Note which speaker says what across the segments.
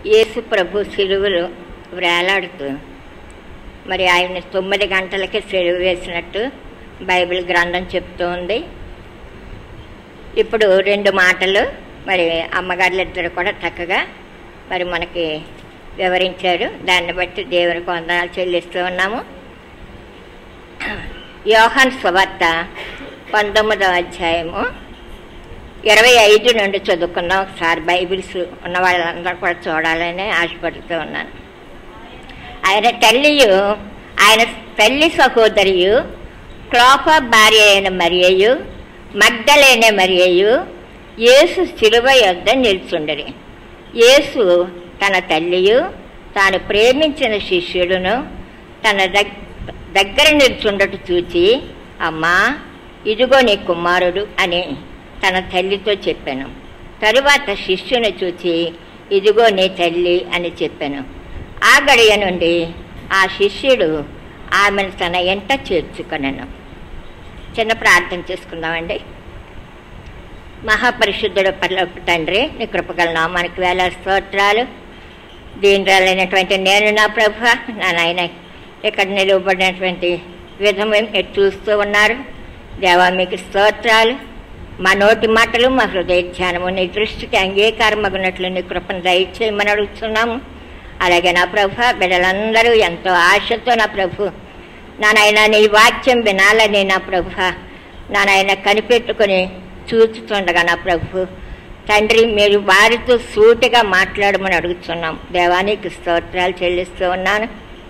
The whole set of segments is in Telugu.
Speaker 1: యేసు ప్రభు సిలువలు వేలాడుతూ మరి ఆయన తొమ్మిది గంటలకి సెలవు వేసినట్టు బైబిల్ గ్రంథం చెప్తూ ఉంది ఇప్పుడు రెండు మాటలు మరి అమ్మగారులు ఇద్దరు కూడా చక్కగా మరి మనకి వివరించారు దాన్ని బట్టి దేవునికి వందనాలు చెల్లిస్తూ ఉన్నాము యోహాన్ స్వవార్త పంతొమ్మిదవ అధ్యాయము ఇరవై ఐదు నుండి చదువుకున్నాం ఒకసారి బైబిల్స్ ఉన్న వాళ్ళందరూ కూడా చూడాలని ఆశపడుతూ ఉన్నాను ఆయన తల్లియు ఆయన తల్లి సహోదరియు క్లోప భార్య అయిన మరియయు మగ్ధలైన మరియయు యేసు శిలువ యొద్ద నిల్చుండరి యేసు తన తల్లియు తాను ప్రేమించిన శిష్యుడును తన దగ్ దగ్గర నిల్చుండట చూచి అమ్మా ఇదిగో నీ కుమారుడు అని తన తల్లితో చెప్పాను తరువాత శిష్యుని చూచి ఇదిగో నీ తల్లి అని చెప్పాను ఆ గడియ నుండి ఆ శిష్యుడు ఆమెను తన ఎంట చేర్చుకొనను చిన్న ప్రార్థన చేసుకుందామండి మహాపరిశుద్ధుడు పర్లోకి తండ్రి నీ కృపగల నామానికి వేల స్తోత్రాలు దీనిరాలైనటువంటి నేను నా ప్రభ నా నాయన ఇక్కడ నిలువబడినటువంటి విధము మీరు చూస్తూ ఉన్నారు దేవా మీకు స్తోత్రాలు మా నోటి మాటలు మా హృదయ ధ్యానము నీ దృష్టికి అంగీకారమగినట్లు నీ కృపను దయచేయమని అడుగుతున్నాము అలాగే నా ప్రభు బిడ్డలందరూ ఎంతో ఆశతో నా ప్రభు నానైనా నీ వాక్యం వినాలని నా ప్రభు నానైనా కనిపెట్టుకొని చూచుతుండగా నా ప్రభు తండ్రి మీరు వారితో సూటిగా మాట్లాడమని అడుగుతున్నాం దేవానికి స్తోత్రాలు చెల్లిస్తూ ఉన్నాను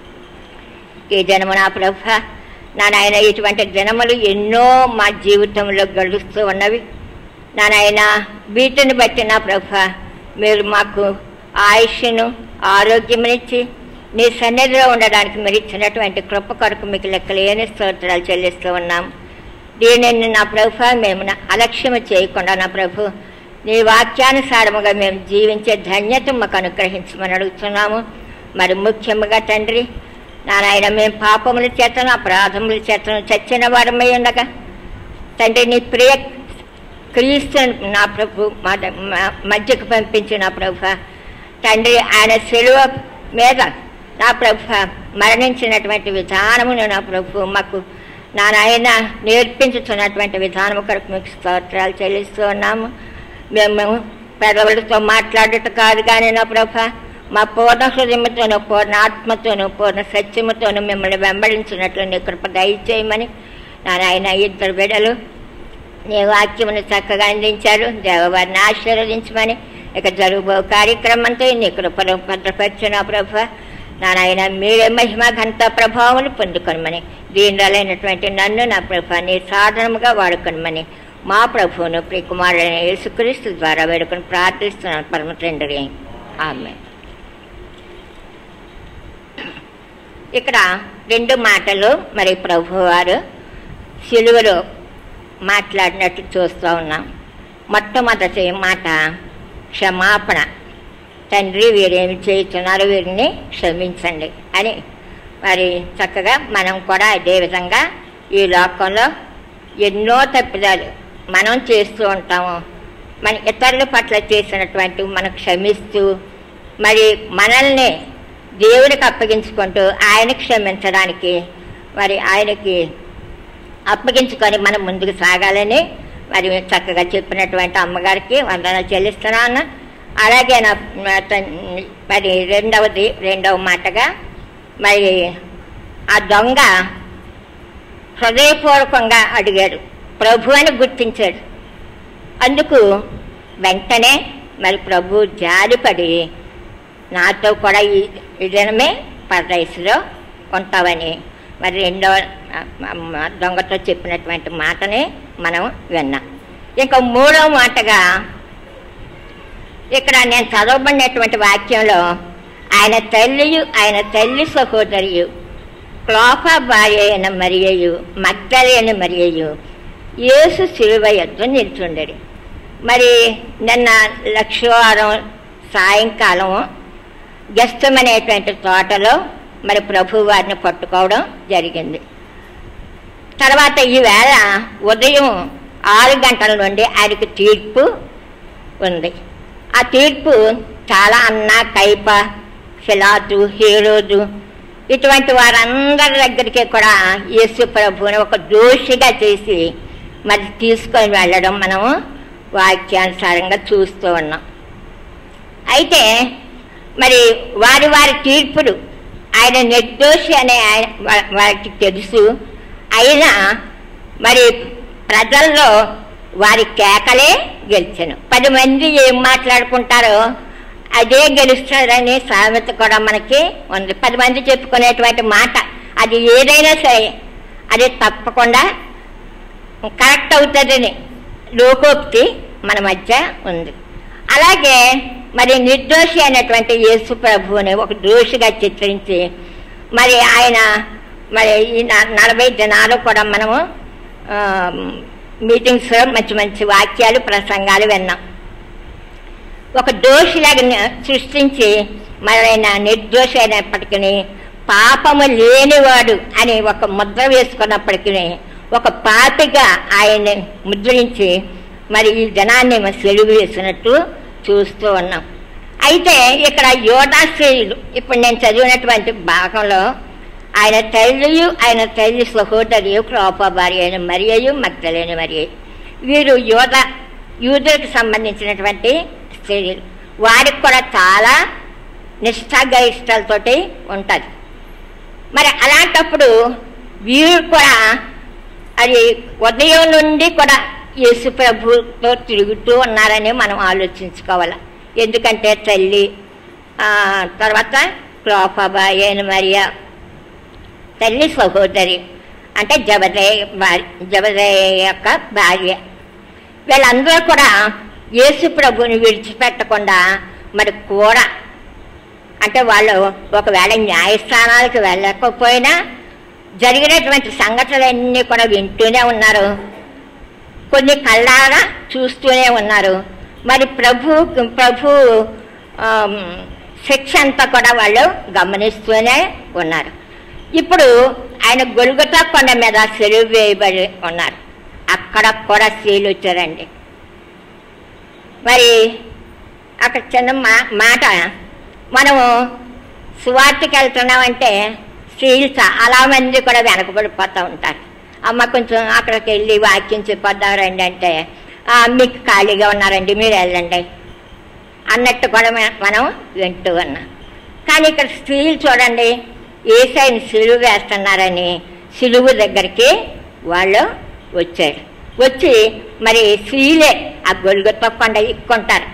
Speaker 1: ఈ జనము నా ప్రభ నా నాయన ఇటువంటి జనములు ఎన్నో మా జీవితంలో గడుస్తూ ఉన్నవి నా నాయన వీటిని బట్టి నా ప్రభ మీరు మాకు ఆయుష్ను ఆరోగ్యమునిచ్చి నీ సన్నిధిలో ఉండడానికి మీరు ఇచ్చినటువంటి కృప కొరకు మీకు లెక్కలేని స్తోత్రాలు చెల్లిస్తూ ఉన్నాం దీనిని నా ప్రభు మేము నా అలక్ష్యము చేయకుండా నా ప్రభు నీ వాక్యానుసారముగా మేము జీవించే ధన్యత మాకు అనుగ్రహించమని అడుగుతున్నాము మరి ముఖ్యముగా తండ్రి నారాయణ మేము పాపముల చేతను అపరాధముల చేతను చచ్చిన వారమై ఉండగా తండ్రి నీ ప్రియ క్రీస్తు నా ప్రభు మా మా- మధ్యకు పంపించి నా ప్రభు తండ్రి ఆయన సెలువ మీద నా ప్రభు మరణించినటువంటి విధానమును నా ప్రభు మాకు నా నాయన నేర్పించుతున్నటువంటి విధానము కొరకు మీకు స్తోత్రాలు చెల్లిస్తూ ఉన్నాము మేము పెదవులతో మాట్లాడట కాదు కానీ నా ప్రభ మా పూర్ణ హృదయముతోనూ పూర్ణ ఆత్మతోనూ పూర్ణ సత్యముతోనూ మిమ్మల్ని వెంబడించినట్లు నీ కృప దయచేయమని నా నాయన ఇద్దరు బిడలు నీ వాక్యమును చక్కగా అందించారు దేవవారిని ఆశీర్వదించమని ఇక జరుగు కార్యక్రమంతో నీ కృపను భద్రపరిచిన ప్రభు నారాయణ మీరే మహిమ ఘనత ప్రభావములు పొందుకొనమని దీనిలైనటువంటి నన్ను నా ప్రభు నీ సాధనముగా వాడుకొనమని మా ప్రభువును ప్రియకుమారుడైన యేసుక్రీస్తు ద్వారా వేడుకొని ప్రార్థిస్తున్నాను పరమ తండ్రి ఆమె ఇక్కడ రెండు మాటలు మరి ప్రభువారు సిలువలో మాట్లాడినట్టు చూస్తూ ఉన్నాం మొట్టమొదటి మాట క్షమాపణ తండ్రి వీరేమి చేస్తున్నారు వీరిని క్షమించండి అని మరి చక్కగా మనం కూడా అదే విధంగా ఈ లోకంలో ఎన్నో తప్పిదాలు మనం చేస్తూ ఉంటాము మన ఇతరుల పట్ల చేసినటువంటి మనం క్షమిస్తూ మరి మనల్ని దేవునికి అప్పగించుకుంటూ ఆయన క్షమించడానికి మరి ఆయనకి అప్పగించుకొని మనం ముందుకు సాగాలని మరి చక్కగా చెప్పినటువంటి అమ్మగారికి వందనాలు చెల్లిస్తున్నాను అలాగే నా నా తన్- మరి రెండవది రెండవ మాటగా మరి ఆ దొంగ హృదయపూర్వకంగా అడిగాడు ప్రభు అని గుర్తించాడు అందుకు వెంటనే మరి ప్రభు జాలిపడి నాతో కూడా ఈ ఈ దినమే పరదేశంలో ఉంటావని మరి రెండవ ఆ, ఆ, దొంగతో చెప్పినటువంటి మాటని మనం విన్నాం ఇంకా మూడవ మాటగా ఇక్కడ నేను చదవబడినటువంటి వాక్యంలో ఆయన తల్లియు ఆయన తల్లి సహోదరియు క్లోప భార్య అయిన మరియయు మగ్ధలైన మరియయు యేసు శిలువ యొద్ద నిల్చుండడు మరి నిన్న లక్షవారం సాయంకాలం గెస్తం అనేటువంటి తోటలో మరి ప్రభు వారిని పట్టుకోవడం జరిగింది తర్వాత ఈవేళ ఉదయం ఆరు గంటల నుండి ఆయనకు తీర్పు ఉంది ఆ తీర్పు చాలా అన్న కైప ఫిలాతు హీరోజు ఇటువంటి వారందరి దగ్గరికి కూడా యేసు ప్రభువుని ఒక దోషిగా చేసి మరి తీసుకొని వెళ్ళడం మనము వాక్యానుసారంగా చూస్తూ ఉన్నాం అయితే మరి వారి వారి తీర్పులు ఆయన నిర్దోషి అనే ఆయన వా- వారికి తెలుసు అయినా మరి ప్రజల్లో వారి కేకలే గెలిచను పది మంది ఏం మాట్లాడుకుంటారో అదే గెలుస్తారనే సామెత కూడా మనకి ఉంది పది మంది చెప్పుకునేటువంటి మాట అది ఏదైనా సరే అది తప్పకుండా కరెక్ట్ అవుతుందని లోకోక్తి మన మధ్య ఉంది అలాగే మరి నిర్దోషి అయినటువంటి యేసు ప్రభువుని ఒక దోషిగా చిత్రించి మరి ఆయన మరి ఈ న- నలభై దినాలు కూడా మనము ఆ, మీటింగ్స్లో మంచి మంచి వాక్యాలు ప్రసంగాలు విన్నాం ఒక దోషిలాగా ని- సృష్టించి మరి ఆయన నిర్దోషి అయినప్పటికీ పాపము లేనివాడు అని ఒక ముద్ర వేసుకున్నప్పటికీ ఒక పాపిగా ఆయన్ని ముద్రించి మరి ఈ జనాన్ని మరి సెలువు వేసినట్టు చూస్తూ ఉన్నాం అయితే ఇక్కడ యోధాశ్రేయులు ఇప్పుడు నేను చదివినటువంటి భాగంలో ఆయన తల్లియు ఆయన తల్లి సహోదరియు క్రోప భార్య అయిన మరియయు మగ్ధలేని మరియ వీరు యోధ యూదులకు సంబంధించినటువంటి స్త్రీలు వారికి కూడా చాలా నిష్ఠాగరిష్టాలతోటి ఉంటుంది మరి అలాంటప్పుడు వీరు కూడా అది ఉదయం నుండి కూడా యేసు ప్రభుతో తిరుగుతూ ఉన్నారని మనం ఆలోచించుకోవాలి ఎందుకంటే తల్లి ఆ, తర్వాత క్రోపబాయి అయిన మరియా తల్లి సహోదరి అంటే జబదయ్య భార్య జబదయ్య యొక్క భార్య వీళ్ళందరూ కూడా యేసు ప్రభుని విడిచిపెట్టకుండా మరి కూర అంటే వాళ్ళు ఒకవేళ న్యాయస్థానాలకు వెళ్ళకపోయినా జరిగినటువంటి సంఘటనలన్నీ కూడా వింటూనే ఉన్నారు కొన్ని కళ్ళారా చూస్తూనే ఉన్నారు మరి ప్రభు ప్రభు ఆమ్, శిక్ష అంతా కూడా వాళ్ళు గమనిస్తూనే ఉన్నారు ఇప్పుడు ఆయన గొలుగుతా కొండ మీద సెలువు వేయబడి ఉన్నారు అక్కడ కూడా స్త్రీలు వచ్చారండి మరి అక్కడ చిన్న మా మాట మనము సువార్తకి వెళ్తున్నామంటే స్త్రీలు చాలా మంది కూడా వెనకబడిపోతూ ఉంటారు అమ్మ కొంచెం అక్కడికి వెళ్ళి వాక్యం చెప్పొద్దారండి అంటే "ఆ, మీకు ఖాళీగా ఉన్నారండి మీరు వెళ్ళండి అన్నట్టు కూడా మ- మనం వింటూ ఉన్నాం కానీ ఇక్కడ స్త్రీలు చూడండి ఏసైని సిలువ వేస్తున్నారని సిలువు దగ్గరికి వాళ్ళు వచ్చారు వచ్చి మరి స్త్రీలే ఆ గొలుగుతో కొండ ఎక్కుంటారు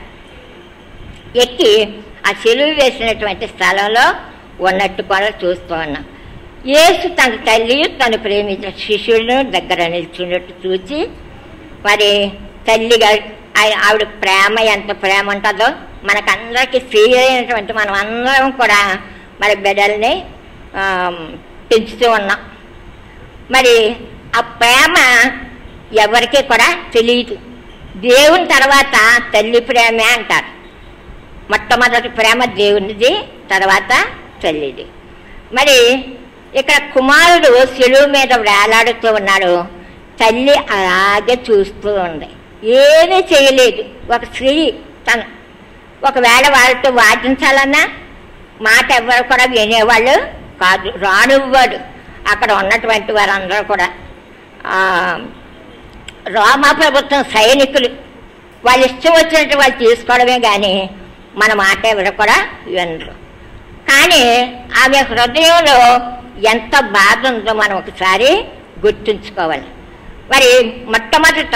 Speaker 1: ఎక్కి ఆ చెలువు వేసినటువంటి స్థలంలో ఉన్నట్టు కూడా చూస్తూ ఉన్నాం యేసు తన తల్లి తను ప్రేమించిన శిష్యులను దగ్గర నిల్చున్నట్టు చూచి మరి తల్లిగా ఆయ- ఆవిడ ప్రేమ ఎంత ప్రేమ ఉంటుందో మనకందరికీ స్త్రీ అయినటువంటి మనం అందరం కూడా మరి బిడ్డల్ని ఆ, పెంచుతూ ఉన్నాం మరి ఆ ప్రేమ ఎవరికీ కూడా తెలియదు దేవుని తర్వాత తల్లి ప్రేమే అంటారు మొట్టమొదటి ప్రేమ దేవునిది తర్వాత తల్లిది మరి ఇక్కడ కుమారుడు సెలువు మీద వేలాడుతూ ఉన్నాడు తల్లి అలాగే చూస్తూ ఉంది ఏమీ చేయలేదు ఒక స్త్రీ తను ఒకవేళ వాళ్ళతో వాదించాలన్నా మాట ఎవరు కూడా వినేవాళ్ళు కాదు రానివ్వడు అక్కడ ఉన్నటువంటి వారందరూ కూడా ఆ, రోమా ప్రభుత్వం సైనికులు వాళ్ళు ఇష్టం వచ్చినట్టు వాళ్ళు తీసుకోవడమే కానీ మన మాట ఎవరు కూడా వినరు కానీ ఆమె హృదయంలో ఎంత బాధ ఉందో మనం ఒకసారి గుర్తుంచుకోవాలి మరి మొట్టమొదట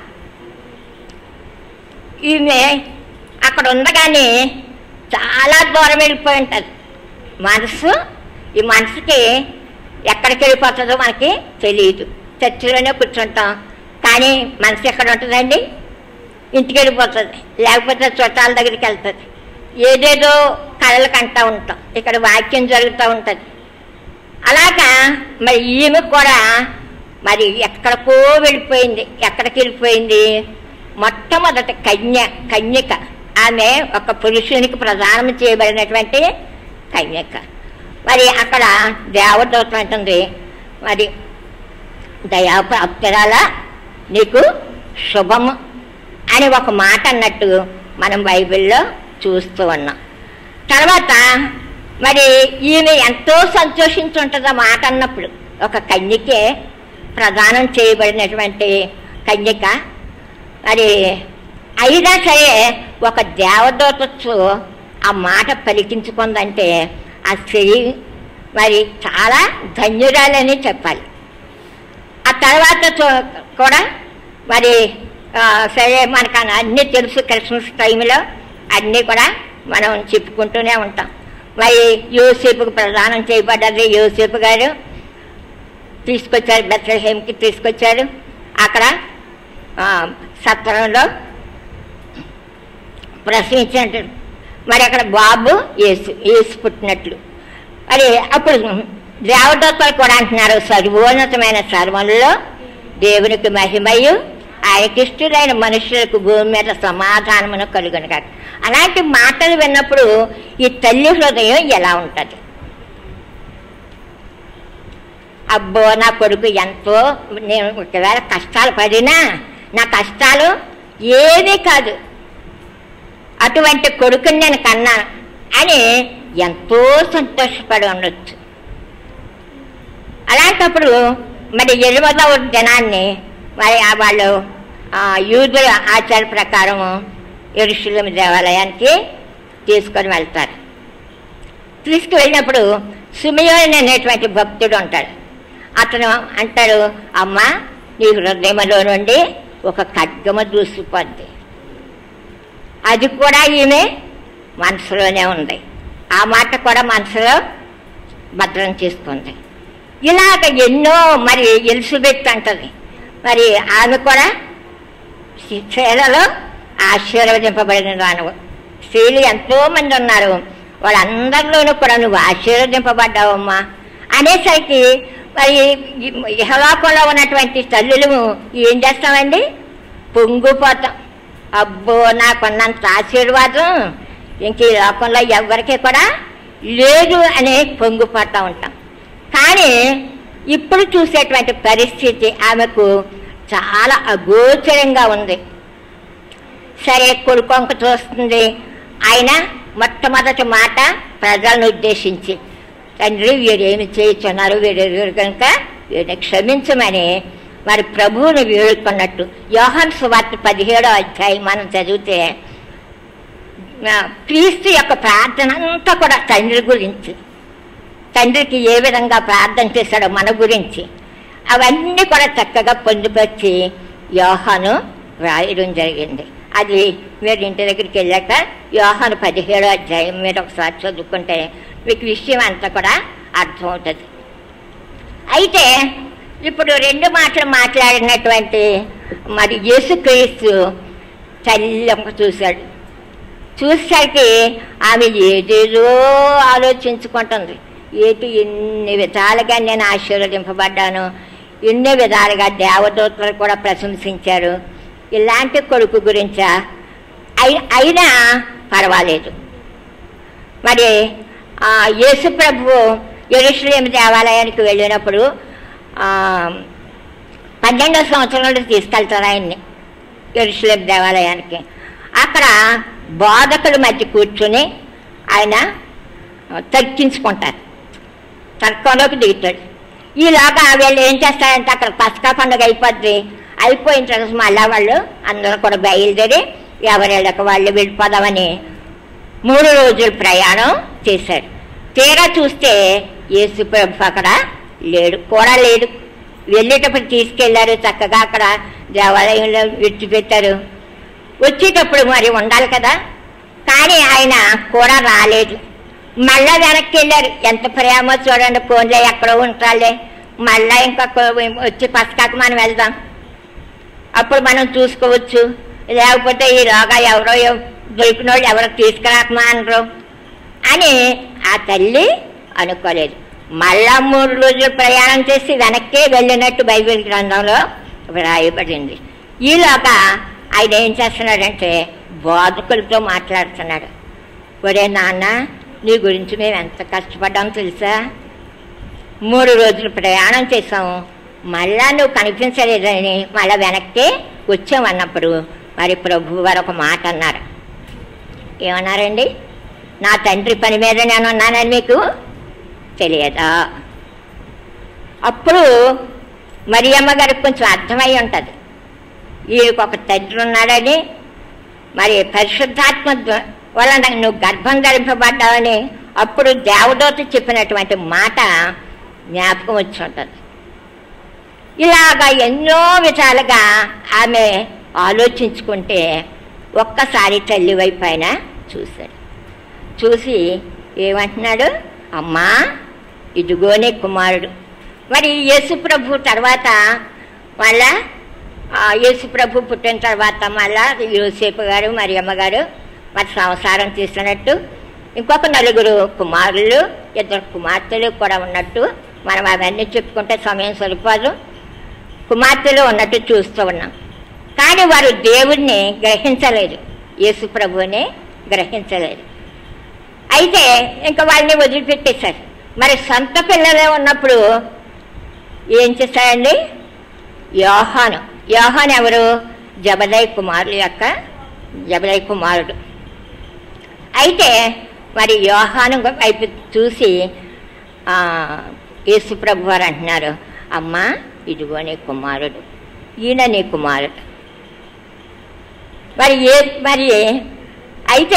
Speaker 1: ఈమె అక్కడ ఉండగానే చాలా దూరం వెళ్ళిపోయి ఉంటుంది మనసు ఈ మనసుకి ఎక్కడికి వెళ్ళిపోతుందో మనకి తెలియదు చర్చిలోనే కూర్చుంటాం కానీ మనసు ఎక్కడ ఉంటుందండి ఇంటికి వెళ్ళిపోతుంది లేకపోతే చుట్టాల దగ్గరికి వెళ్తుంది ఏదేదో కళలు కంటూ ఉంటాం ఇక్కడ వాక్యం జరుగుతూ ఉంటుంది అలాగా మరి ఈమె కూడా మరి ఎక్కడికో వెళ్ళిపోయింది ఎక్కడికి వెళ్ళిపోయింది మొట్టమొదటి కన్య కన్యక ఆమె ఒక పురుషునికి ప్రదానం చేయబడినటువంటి కన్యక మరి అక్కడ దేవదూతం అంటుంది మరి దయాప్రాప్తిరాల నీకు శుభము అని ఒక మాట అన్నట్టు మనం బైబిల్లో చూస్తూ ఉన్నాం తర్వాత మరి ఈమె ఎంతో సంతోషించుంటుంది ఆ మాట అన్నప్పుడు ఒక కన్యకే ప్రదానం చేయబడినటువంటి కన్యక మరి అయినా సరే ఒక దేవదూతతో ఆ మాట పలికించుకుందంటే ఆ స్త్రీ మరి చాలా ధన్యురాలని చెప్పాలి ఆ తర్వాత చూ- కూడా మరి ఆ, సరే మనకు అన్న- అన్నీ తెలుసు క్రిస్మస్ టైంలో అన్నీ కూడా మనం చెప్పుకుంటూనే ఉంటాం మరి యూసేపుకు ప్రదానం చేయబడ్డది యూసేపు గారు తీసుకొచ్చారు బెత్లహేమ్కి తీసుకొచ్చారు అక్కడ ఆ, సత్రంలో ప్రశ్నించినట్టు మరి అక్కడ బాబు యేసు యేసు పుట్టినట్లు మరి అప్పుడు దేవదత్తులు కూడా అంటున్నారు సర్వోన్నతమైన సర్వంలో దేవునికి మహిమయు ఆయనకిష్టులైన మనుషులకు భూమి మీద సమాధానమును కలుగును కాదు అలాంటి మాటలు విన్నప్పుడు ఈ తల్లి హృదయం ఎలా ఉంటుంది అబ్బో నా కొడుకు ఎంతో నేను ఒకవేళ కష్టాలు పడినా నా కష్టాలు ఏమీ కాదు అటువంటి కొడుకుని నేను కన్నాను అని ఎంతో సంతోషపడి ఉండొచ్చు అలాంటప్పుడు మరి ఎనిమిదవ దినాన్ని మరి ఆ వాళ్ళు ఆ, యూదుల ఆచార ప్రకారము ఎరుషులం దేవాలయానికి తీసుకొని వెళ్తారు తీసుకువెళ్ళినప్పుడు సుమయోని అనేటువంటి భక్తుడు ఉంటాడు అతను అంటాడు అమ్మ నీ హృదయంలో నుండి ఒక ఖడ్గమ దూసిపోద్ది అది కూడా ఈమె మనసులోనే ఉంది ఆ మాట కూడా మనసులో భద్రం చేసుకుంది ఇలాగ ఎన్నో మరి ఎలిజబెత్ అంటది మరి ఆమె కూడా స్త్రీలలో ఆశీర్వదింపబడిన దానవు స్త్రీలు ఎంతో మంది ఉన్నారు వాళ్ళందరిలోనూ కూడా నువ్వు ఆశీర్వదింపబడ్డావమ్మా అనేసరికి మరి ఈ ఇహలోకంలో ఉన్నటువంటి తల్లులు ఏం చేస్తామండి పొంగిపోతాం అబ్బో నాకున్నంత ఆశీర్వాదం ఇంక ఈ లోకంలో ఎవరికి కూడా లేదు అనే పొంగిపోతూ ఉంటాం కానీ ఇప్పుడు చూసేటువంటి పరిస్థితి ఆమెకు చాలా అగోచరంగా ఉంది సరే కొడుకొంక చూస్తుంది ఆయన మొట్టమొదటి మాట ప్రజలను ఉద్దేశించి తండ్రి వీడేమి చేయుచున్నారు వీడు కనుక వీడిని క్షమించమని మరి ప్రభువుని వేడుకున్నట్టు యోహన్ సువార్త పదిహేడో అధ్యాయం మనం చదివితే ఆ, క్రీస్తు యొక్క ప్రార్థన అంతా కూడా తండ్రి గురించి తండ్రికి ఏ విధంగా ప్రార్థన చేశాడో మన గురించి అవన్నీ కూడా చక్కగా పొందుపరిచి యోహాను రాయడం జరిగింది అది మీరు ఇంటి దగ్గరికి వెళ్ళాక యోహాను పదిహేడో అధ్యాయం మీరు ఒకసారి చదువుకుంటే మీకు విషయం అంతా కూడా అర్థమవుతుంది అయితే ఇప్పుడు రెండు మాటలు మాట్లాడినటువంటి మరి యేసుక్రీస్తు చల్లమ్మ చూశాడు చూసేసరికి ఆమె ఏదేదో ఆలోచించుకుంటుంది ఏటి ఎన్ని విధాలుగా నేను ఆశీర్వదింపబడ్డాను ఎన్ని విధాలుగా దేవదూతలు కూడా ప్రశంసించారు ఇలాంటి కొడుకు గురించా అయి- అయినా పర్వాలేదు మరి ఆ, యేసు ప్రభు ఎరుశ్లేం దేవాలయానికి వెళ్ళినప్పుడు ఆ, పన్నెండో సంవత్సరంలో తీసుకెళ్తారు ఆయన్ని ఎరుశ్లేం దేవాలయానికి అక్కడ బోధకుల మధ్య కూర్చుని ఆయన ఆ, తర్కించుకుంటారు తర్కంలోకి దిగుతాడు ఈలోగా వీళ్ళు ఏం చేస్తారంటే అక్కడ పసకా పండుగ అయిపోద్ది అయిపోయిన తర్వాత మళ్ళా వాళ్ళు అందరూ కూడా బయలుదేరి ఎవరిళ్ళకి వాళ్ళు వెళ్ళిపోదామని మూడు రోజుల ప్రయాణం చేశాడు తీరా చూస్తే యేసు ప్రభు అక్కడ లేడు కూడా లేడు వెళ్ళేటప్పుడు తీసుకెళ్లారు చక్కగా అక్కడ దేవాలయంలో విడిచిపెట్టారు వచ్చేటప్పుడు మరి ఉండాలి కదా కానీ ఆయన కూడా రాలేదు మళ్ళా వెనక్కి వెళ్ళారు ఎంత ప్రేమో చూడండి ఫోన్లో ఎక్కడో ఉంటాలే మళ్ళా ఇంకా వచ్చి పసకాక మనం వెళ్దాం అప్పుడు మనం చూసుకోవచ్చు లేకపోతే ఈ రోగా ఎవరో ఎవ- దొరికిన వాళ్ళు ఎవరో తీసుకురాకమా అనరు అని ఆ తల్లి అనుకోలేదు మళ్ళా మూడు రోజులు ప్రయాణం చేసి వెనక్కే వెళ్ళినట్టు బైబిల్ గ్రంథంలో వ్రాయబడింది ఈలోగా ఆయన ఏం చేస్తున్నాడంటే బోధకులతో మాట్లాడుతున్నాడు ఒరే నాన్న నీ గురించి మేము ఎంత కష్టపడ్డాం తెలుసా మూడు రోజులు ప్రయాణం చేసాము మళ్ళా నువ్వు కనిపించలేదని మళ్ళా వెనక్కి వచ్చామన్నప్పుడు మరి ప్రభు వారు ఒక మాట అన్నారు ఏమన్నారండి నా తండ్రి పని మీద నేను ఉన్నానని మీకు తెలియదా అప్పుడు మరియమ్మ గారికి కొంచెం అర్థమై ఉంటుంది వీడికి ఒక తండ్రి ఉన్నాడని మరి పరిశుద్ధాత్మ ద- వలన నువ్వు గర్భం ధరింపబడ్డావని అప్పుడు దేవదూత చెప్పినటువంటి మాట జ్ఞాపకం వచ్చి ఉంటుంది ఇలాగా ఎన్నో విధాలుగా ఆమె ఆలోచించుకుంటే ఒక్కసారి తల్లి వైపు ఆయన చూశాడు చూసి ఏమంటున్నాడు అమ్మా ఇదిగోనే కుమారుడు మరి యేసు ప్రభు తర్వాత మళ్ళా ఆ, యేసు ప్రభు పుట్టిన తర్వాత మళ్ళా యోసేపు గారు మరి అమ్మగారు మరి సంసారం తీసినట్టు ఇంకొక నలుగురు కుమారులు ఇద్దరు కుమార్తెలు కూడా ఉన్నట్టు మనం అవన్నీ చెప్పుకుంటే సమయం సరిపోదు కుమార్తెలు ఉన్నట్టు చూస్తూ ఉన్నాం కానీ వారు దేవుణ్ణి గ్రహించలేదు యేసు ప్రభువుని గ్రహించలేదు అయితే ఇంకా వాళ్ళని వదిలిపెట్టేశారు మరి సొంత పిల్లలే ఉన్నప్పుడు ఏం చేశారండి యోహాను యోహాన్ ఎవరు జబదయ్ కుమారుడు యొక్క జబదయ్ కుమారుడు అయితే మరి యోహాను వైపు చూసి ఆ, యేసు ప్రభు వారు అంటున్నారు అమ్మా ఇదిగో నీ కుమారుడు ఈయన నీ కుమారుడు మరి ఏ మరి అయితే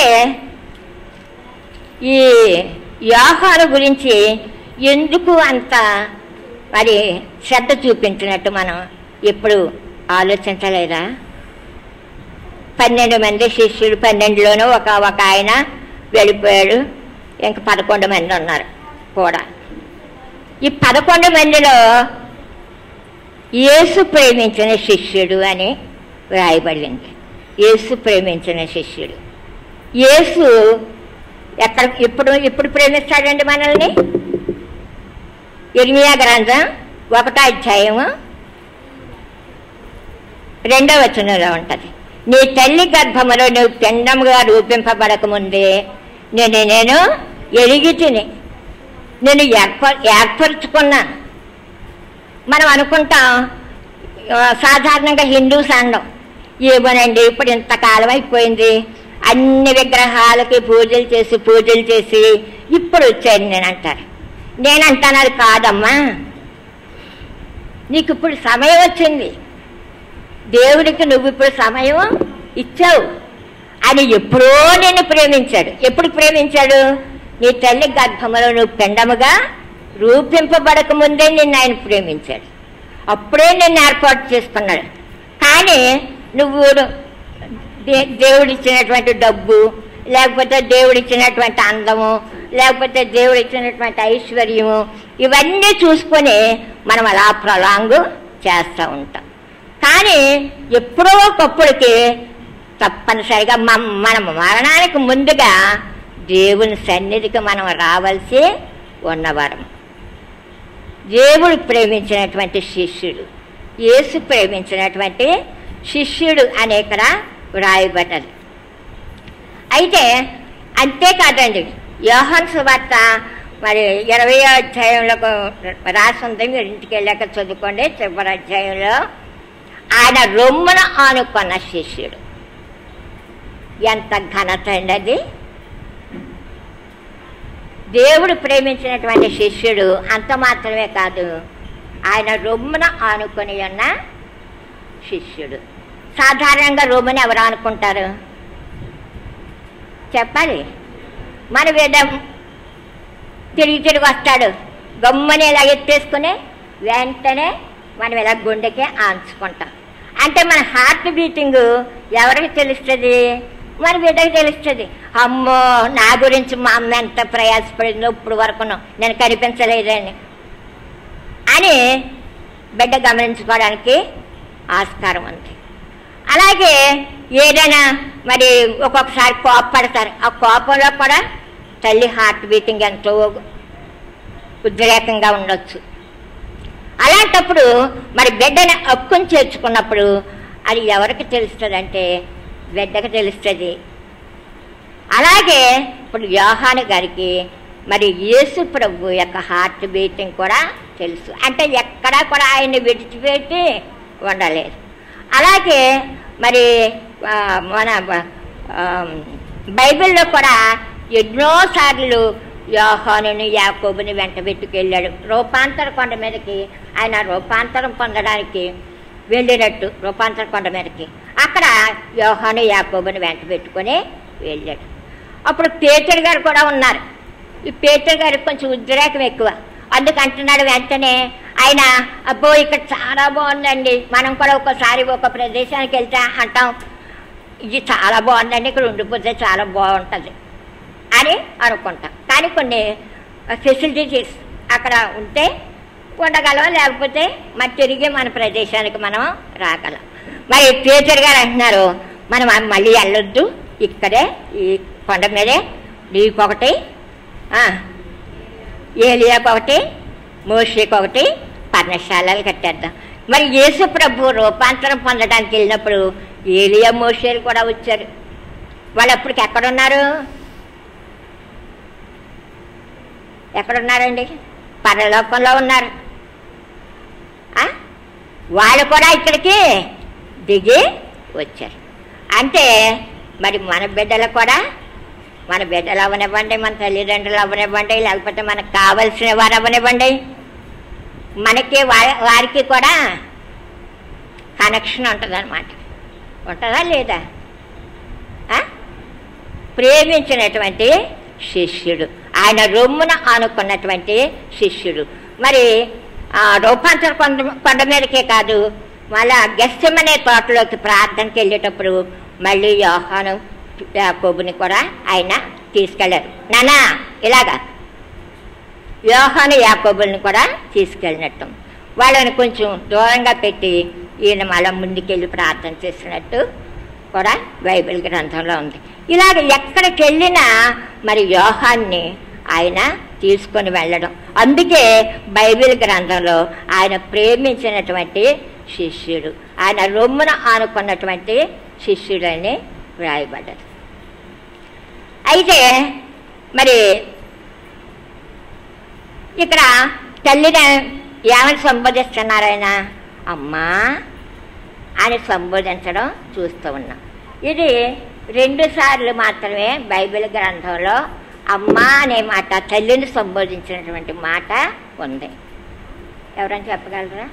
Speaker 1: ఈ యోహాను గురించి ఎందుకు అంత మరి శ్రద్ధ చూపించినట్టు మనం ఎప్పుడు ఆలోచించలేదా పన్నెండు మంది శిష్యులు పన్నెండులోనూ ఒక ఒక ఆయన వెళ్ళిపోయాడు ఇంక పదకొండు మంది ఉన్నారు కూడా ఈ పదకొండు మందిలో యేసు ప్రేమించిన శిష్యుడు అని వ్రాయబడింది యేసు ప్రేమించిన శిష్యుడు యేసు ఎక్కడ ఇప్పుడు ఇప్పుడు ప్రేమిస్తాడండి మనల్ని ఇర్మియా గ్రంథం ఒకటో అధ్యాయము రెండో వచనంలో ఉంటుంది నీ తల్లి గర్భములో నువ్వు పిండముగా రూపింపబడక ముందే నేను నేను ఎరిగి తిని నేను ఏర్ప ఏర్పరచుకున్నాను మనం అనుకుంటాం ఆ, సాధారణంగా హిందూస్ అనడం ఏమోనండి ఇప్పుడు ఇంతకాలం అయిపోయింది అన్ని విగ్రహాలకి పూజలు చేసి పూజలు చేసి ఇప్పుడు వచ్చాను నేను అంటారు నేను అంటాను అది కాదమ్మా నీకు ఇప్పుడు సమయం వచ్చింది దేవుడికి నువ్వు ఇప్పుడు సమయం ఇచ్చావు అని ఎప్పుడో నిన్ను ప్రేమించాడు ఎప్పుడు ప్రేమించాడు నీ తల్లి గర్భములో నువ్వు పిండముగా రూపింపబడక ముందే నిన్ను ఆయన ప్రేమించాడు అప్పుడే నిన్ను ఏర్పాటు చేసుకున్నాడు కానీ నువ్వు దే దేవుడిచ్చినటువంటి డబ్బు లేకపోతే దేవుడిచ్చినటువంటి అందము లేకపోతే దేవుడిచ్చినటువంటి ఐశ్వర్యము ఇవన్నీ చూసుకొని మనం అలా ప్రలాంగు చేస్తూ ఉంటాం కానీ ఎప్పుడో ఒకప్పుడికి తప్పనిసరిగా మ- మన మరణానికి ముందుగా దేవుని సన్నిధికి మనం రావాల్సి ఉన్నవారం దేవుడు ప్రేమించినటువంటి శిష్యుడు యేసు ప్రేమించినటువంటి శిష్యుడు అనే ఇక్కడ వ్రాయబడ్డది అయితే అంతేకాదండి యోహన్ సువార్త మరి ఇరవై అధ్యాయంలో రాసి ఉంది మీరు ఇంటికి వెళ్ళాక చదువుకోండి చివరి అధ్యాయంలో ఆయన రొమ్మున ఆనుకున్న శిష్యుడు ఎంత ఘనత అండి అది దేవుడు ప్రేమించినటువంటి శిష్యుడు అంత మాత్రమే కాదు ఆయన రొమ్మున ఆనుకొని ఉన్న శిష్యుడు సాధారణంగా రొమ్మున ఎవరు అనుకుంటారు చెప్పాలి మన వీడ తిరిగి తిరిగి వస్తాడు గమ్మని ఇలా ఎత్తేసుకుని వెంటనే మనం ఇలా గుండెకి ఆంచుకుంటాం అంటే మన హార్ట్ బీటింగ్ ఎవరికి తెలుస్తుంది మన బిడ్డకి తెలుస్తుంది అమ్మో నా గురించి మా అమ్మ ఎంత ప్రయాసపడిందో ఇప్పుడు వరకును నేను కనిపించలేదని అని బిడ్డ గమనించుకోవడానికి ఆస్కారం ఉంది అలాగే ఏదైనా మరి ఒక్కొక్కసారి కోపపడతారు ఆ కోపంలో కూడా తల్లి హార్ట్ బీటింగ్ ఎంతో ఉద్రేకంగా ఉండొచ్చు అలాంటప్పుడు మరి బిడ్డని హక్కుని చేర్చుకున్నప్పుడు అది ఎవరికి తెలుస్తుందంటే బిడ్డకి తెలుస్తుంది అలాగే ఇప్పుడు యోహాను గారికి మరి యేసు ప్రభు యొక్క హార్ట్ బీటింగ్ కూడా తెలుసు అంటే ఎక్కడా కూడా ఆయన్ని విడిచిపెట్టి ఉండలేదు అలాగే మరి ఆ, మన ఆ, బైబిల్లో కూడా ఎన్నోసార్లు యోహానుని యాకోబుని వెంట పెట్టుకెళ్ళాడు రూపాంతర కొండ మీదకి ఆయన రూపాంతరం పొందడానికి వెళ్ళినట్టు రూపాంతర కొండ మీదకి అక్కడ యోహాను యాకోబుని వెంట పెట్టుకొని వెళ్ళాడు అప్పుడు పేతురు గారు కూడా ఉన్నారు ఈ పేతురు గారికి కొంచెం ఉద్రేకం ఎక్కువ అందుకు అంటున్నాడు వెంటనే ఆయన అబ్బో ఇక్కడ చాలా బాగుందండి మనం కూడా ఒకసారి ఒక ప్రదేశానికి వెళ్తే అంటాం ఇది చాలా బాగుందండి ఇక్కడ ఉండిపోతే చాలా బాగుంటుంది అని అనుకుంటాం కానీ కొన్ని ఫెసిలిటీస్ అక్కడ ఉంటే ఉండగలం లేకపోతే మరి తిరిగి మన ప్రదేశానికి మనం రాగలం మరి పేచర్ గారు అంటున్నారు మనం మళ్ళీ వెళ్ళొద్దు ఇక్కడే ఈ కొండ మీదే నీకొకటి ఆ, ఏలియాకి ఒకటి మోషేకి ఒకటి పర్ణశాలలు కట్టేద్దాం మరి యేసు ప్రభు రూపాంతరం పొందడానికి వెళ్ళినప్పుడు ఏలియా మోషేలు కూడా వచ్చారు వాళ్ళు అప్పటికి ఎక్కడున్నారు ఎక్కడున్నారండి పరలోకంలో ఉన్నారు ఆ? వాళ్ళు కూడా ఇక్కడికి దిగి వచ్చారు అంటే మరి మన బిడ్డలు కూడా మన బిడ్డలు అవనివ్వండి మన తల్లిదండ్రులు అవనివ్వండి లేకపోతే మనకు కావలసిన వారు అవనివ్వండి మనకి వా- వారికి కూడా కనెక్షన్ ఉంటుంది అనమాట ఉంటుందా లేదా ఆ? ప్రేమించినటువంటి శిష్యుడు ఆయన రొమ్మున ఆనుకున్నటువంటి శిష్యుడు మరి ఆ, రూపాంతర కొండ కొండ మీదకే కాదు మళ్ళా గెస్టమనే తోటలోకి ప్రార్థనకి వెళ్ళేటప్పుడు మళ్ళీ యోహాను యాకోబుని కూడా ఆయన తీసుకెళ్ళారు నానా ఇలాగా యోహాను యాకోబుల్ని కూడా తీసుకెళ్ళినట్టు వాళ్ళని కొంచెం దూరంగా పెట్టి ఈయన మళ్ళీ ముందుకెళ్ళి ప్రార్థన చేసినట్టు కూడా బైబిల్ గ్రంథంలో ఉంది ఇలాగ ఎక్కడికి వెళ్ళినా మరి యోహాన్ని ఆయన తీసుకొని వెళ్ళడం అందుకే బైబిల్ గ్రంథంలో ఆయన ప్రేమించినటువంటి శిష్యుడు ఆయన రొమ్మున ఆనుకున్నటువంటి శిష్యుడని వ్రాయబడ్డది అయితే మరి ఇక్కడ తల్లిని ఏమని సంబోధిస్తున్నారు ఆయన అమ్మా అని సంబోధించడం చూస్తూ ఉన్నాం ఇది రెండు సార్లు మాత్రమే బైబిల్ గ్రంథంలో అమ్మ అనే మాట తల్లిని సంబోధించినటువంటి మాట ఉంది ఎవరైనా చెప్పగలరా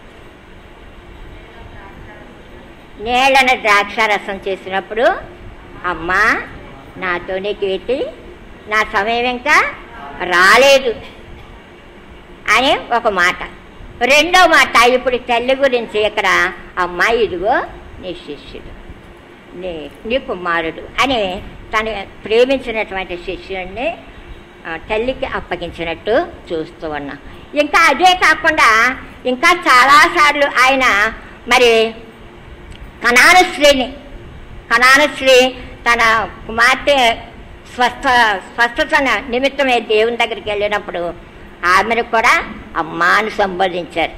Speaker 1: నీళ్ళను ద్రాక్ష రసం చేసినప్పుడు అమ్మా నాతో నీకు పెట్టి నా సమయం ఇంకా రాలేదు అని ఒక మాట రెండో మాట ఇప్పుడు తల్లి గురించి ఇక్కడ అమ్మాయి ఇదిగో నీ శిష్యుడు నీ నీ కుమారుడు అని తను ప్రేమించినటువంటి శిష్యుడిని ఆ, తల్లికి అప్పగించినట్టు చూస్తూ ఉన్నాం ఇంకా అదే కాకుండా ఇంకా చాలాసార్లు ఆయన మరి కనాన స్త్రీని కనాన స్త్రీ తన కుమార్తె స్వస్థ స్వస్థత నిమిత్తమే దేవుని దగ్గరికి వెళ్ళినప్పుడు ఆమెను కూడా అమ్మా అని సంబోధించారు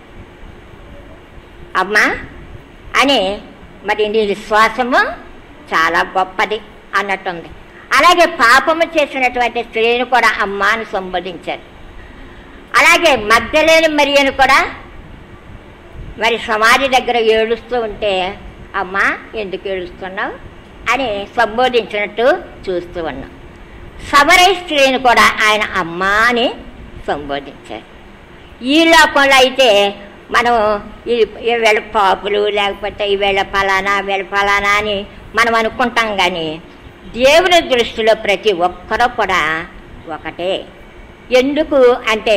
Speaker 1: అమ్మా అని మరి నీ విశ్వాసము చాలా గొప్పది అన్నట్టుంది అలాగే పాపము చేసినటువంటి స్త్రీని కూడా అమ్మ అని సంబోధించారు అలాగే మధ్యలేని మరియను కూడా మరి సమాధి దగ్గర ఏడుస్తూ ఉంటే అమ్మా ఎందుకు ఏడుస్తున్నావు అని సంబోధించినట్టు చూస్తూ ఉన్నాం సమరయ స్త్రీని కూడా ఆయన అమ్మా అని సంబోధించారు ఈ లోకంలో అయితే మనం ఈ ఈ వీళ్ళ పాపులు లేకపోతే ఈ వీళ్ళ ఫలానా వీళ్ళ ఫలానా అని మనం అనుకుంటాం కానీ దేవుని దృష్టిలో ప్రతి ఒక్కరూ కూడా ఒకటే ఎందుకు అంటే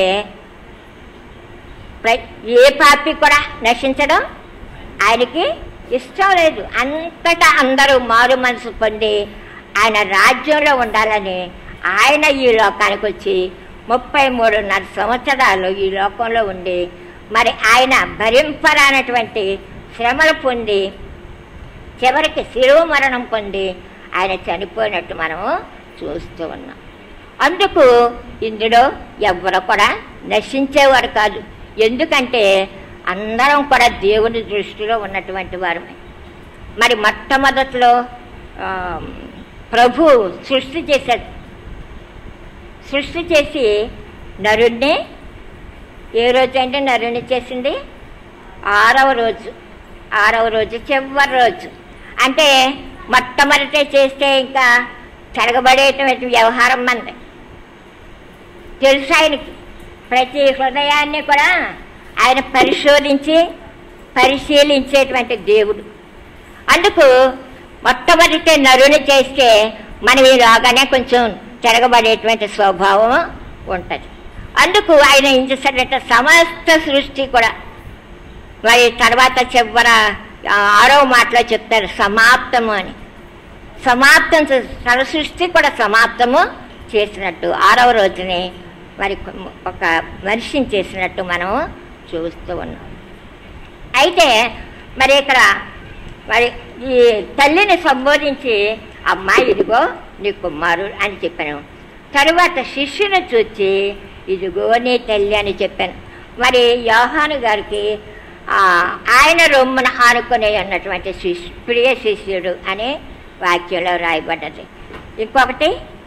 Speaker 1: ప్ర- ఏ పాపి కూడా నశించడం ఆయనకి ఇష్టం లేదు అంతటా అందరూ మారు మనసు పొంది ఆయన రాజ్యంలో ఉండాలని ఆయన ఈ లోకానికి వచ్చి ముప్పై మూడున్నర సంవత్సరాలు ఈ లోకంలో ఉండి మరి ఆయన భరింపరానటువంటి శ్రమలు పొంది చివరికి శిలువ మరణం పొంది ఆయన చనిపోయినట్టు మనము చూస్తూ ఉన్నాం అందుకు ఇందులో ఎవ్వరు కూడా నశించేవారు కాదు ఎందుకంటే అందరం కూడా దేవుని దృష్టిలో ఉన్నటువంటి వారమే మరి మొట్టమొదట్లో ఆ, ప్రభు సృష్టి చేశాడు సృష్టి చేసి నరుణ్ణి ఏ రోజు అంటే నరుణ్ణి చేసింది ఆరవ రోజు ఆరవ రోజు చివరి రోజు అంటే మొట్టమొదట చేస్తే ఇంకా తిరగబడేటువంటి వ్యవహారం మంది తెలుసు ఆయనకి ప్రతి హృదయాన్ని కూడా ఆయన పరిశోధించి పరిశీలించేటువంటి దేవుడు అందుకు మొట్టమొదటి నరుని చేస్తే మనం ఈలోగానే కొంచెం తిరగబడేటువంటి స్వభావం ఉంటుంది అందుకు ఆయన ఏం చేశాడంటే సమస్త సృష్టి కూడా మరి తర్వాత చివర ఆ, ఆరో మాటలో చెప్తారు సమాప్తము అని సమాప్తం చే- సర్వ సృష్టి కూడా సమాప్తము చేసినట్టు ఆరవ రోజుని మరి కొ- ఒక మనిషిని చేసినట్టు మనం చూస్తూ ఉన్నాం అయితే మరి ఇక్కడ మరి ఈ తల్లిని సంబోధించి అమ్మాయి ఇదిగో నీ కుమారుడు అని చెప్పాను తరువాత శిష్యుని చూచి ఇదిగో నీ తల్లి అని చెప్పాను మరి యోహాను గారికి ఆ, ఆయన రొమ్మున ఆనుకునే ఉన్నటువంటి శిష్యు ప్రియ శిష్యుడు అనే వాక్యంలో రాయబడ్డది ఇంకొకటి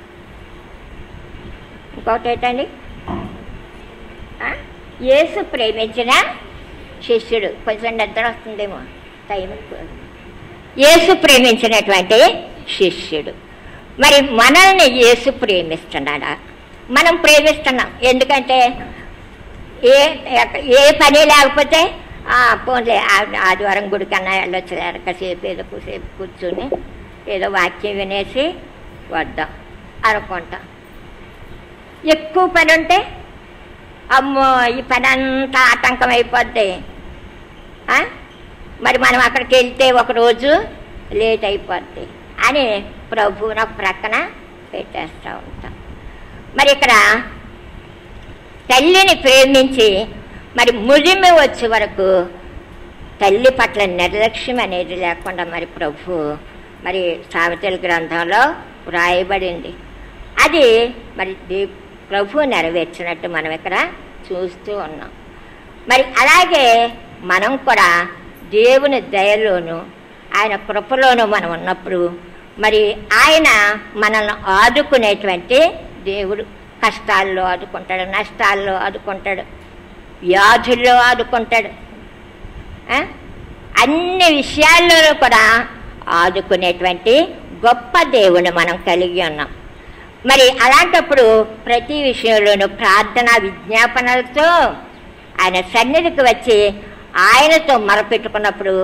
Speaker 1: ఇంకొకటి ఏంటండి ఆ? యేసు ప్రేమించిన శిష్యుడు కొంచెం నిద్ర వస్తుందేమో టైం ఎక్కువ. యేసు ప్రేమించినటువంటి శిష్యుడు మరి మనల్ని యేసు ప్రేమిస్తున్నాడా మనం ప్రేమిస్తున్నాం ఎందుకంటే ఏ ఏ పని లేకపోతే ఆ, పోన్లే ఆ- ఆదివారం గుడికన్నా వెళ్ళొచ్చు కాసేపు ఏదో కూసేపు కూర్చుని ఏదో వాక్యం వినేసి వద్దాం అనుకుంటాం ఎక్కువ పని ఉంటే అమ్మో ఈ పని అంతా ఆటంకం అయిపోద్ది ఆ? మరి మనం అక్కడికి వెళ్తే ఒకరోజు లేట్ అయిపోద్ది అని ప్రభువుని ఒక ప్రక్కన పెట్టేస్తూ ఉంటాం మరి ఇక్కడ తల్లిని ప్రేమించి మరి ముదిమి వచ్చే వరకు తల్లి పట్ల నిర్లక్ష్యం అనేది లేకుండా మరి ప్రభు మరి సామెతల గ్రంథంలో వ్రాయబడింది అది మరి దే ప్రభు నెరవేర్చినట్టు మనం ఇక్కడ చూస్తూ ఉన్నాం మరి అలాగే మనం కూడా దేవుని దయలోను ఆయన కృపలోను మనం ఉన్నప్పుడు మరి ఆయన మనల్ని ఆదుకునేటువంటి దేవుడు కష్టాల్లో ఆదుకుంటాడు నష్టాల్లో ఆదుకుంటాడు వ్యాధుల్లో ఆదుకుంటాడు ఆ? అన్ని విషయాల్లోనూ కూడా ఆదుకునేటువంటి గొప్ప దేవుని మనం కలిగి ఉన్నాం మరి అలాంటప్పుడు ప్రతి విషయంలోనూ ప్రార్థన విజ్ఞాపనలతో ఆయన సన్నిధికి వచ్చి ఆయనతో మొరపెట్టుకున్నప్పుడు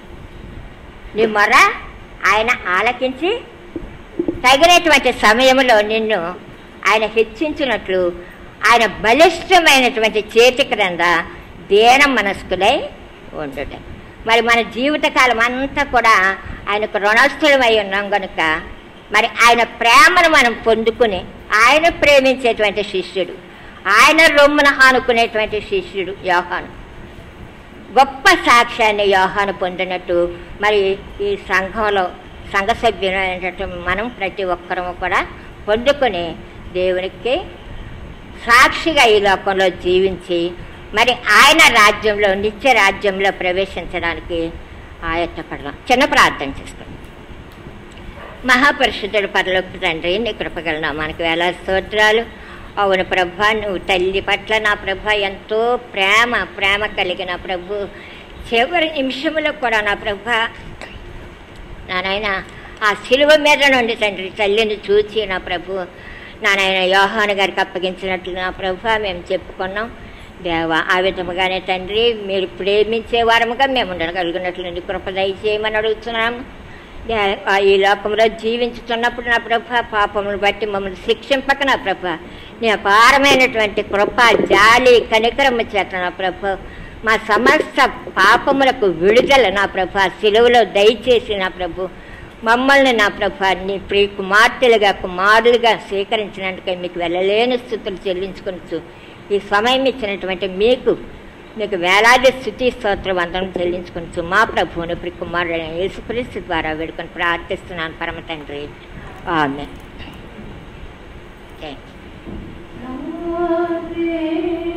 Speaker 1: నీ మొర ఆయన ఆలకించి తగినటువంటి సమయంలో నిన్ను ఆయన హెచ్చించినట్లు ఆయన బలిష్టమైనటువంటి చేతి క్రింద దీన మనస్కులై ఉండుట మరి మన జీవితకాలం అంతా కూడా ఆయనకు రుణస్థులమై ఉన్నాం కనుక మరి ఆయన ప్రేమను మనం పొందుకుని ఆయన ప్రేమించేటువంటి శిష్యుడు ఆయన రొమ్మున ఆనుకునేటువంటి శిష్యుడు యోహాను గొప్ప సాక్ష్యాన్ని యోహాను పొందినట్టు మరి ఈ సంఘంలో సంఘ సభ్యులైనటువంటి మనం ప్రతి ఒక్కరము కూడా పొందుకొని దేవునికి సాక్షిగా ఈ లోకంలో జీవించి మరి ఆయన రాజ్యంలో నిత్య రాజ్యంలో ప్రవేశించడానికి ఆయత్తపడదాం చిన్న ప్రార్థన చేస్తాం మహాపరిశుద్ధుడు పరలోకి తండ్రి నీ కృపగల నామానికి వేల స్తోత్రాలు అవును ప్రభా నువ్వు తల్లి పట్ల నా ప్రభ ఎంతో ప్రేమ ప్రేమ కలిగిన ప్రభు చివరి నిమిషంలో కూడా నా ప్రభ నానాయన ఆ శిలువ మీద నుండి తండ్రి తల్లిని చూచి నా ప్రభు నానాయన యోహాను గారికి అప్పగించినట్లు నా ప్రభు మేము చెప్పుకున్నాం దేవ ఆ విధముగానే తండ్రి మీరు ప్రేమించే వారముగా మేము ఉండగలిగినట్లు నీ కృప దయచేయమని అడుగుతున్నాము దే- ఆ ఈ లోకంలో జీవించుతున్నప్పుడు నా ప్రభ పాపమును బట్టి మమ్మల్ని శిక్షింపక నా ప్రభ నీ అపారమైనటువంటి కృప జాలి కనికరము చేత నా ప్రభ మా సమస్త పాపములకు విడుదల నా ప్రభ సిలువలో దయచేసి నా ప్రభు మమ్మల్ని నా ప్రభ నీ ప్రియ కుమార్తెలుగా కుమారులుగా స్వీకరించినందుకే మీకు వెళ్ళలేని స్థుతులు చెల్లించుకొనచ్చు ఈ సమయం ఇచ్చినటువంటి మీకు మీకు వేలాది స్థుతి స్తోత్ర వందనం చెల్లించుకొనచ్చు మా ప్రభువుని ప్రియ కుమారుడైన యేసుక్రీస్తు ద్వారా వేడుకొని ప్రార్థిస్తున్నాను పరమ తండ్రి ఆమె
Speaker 2: Amen.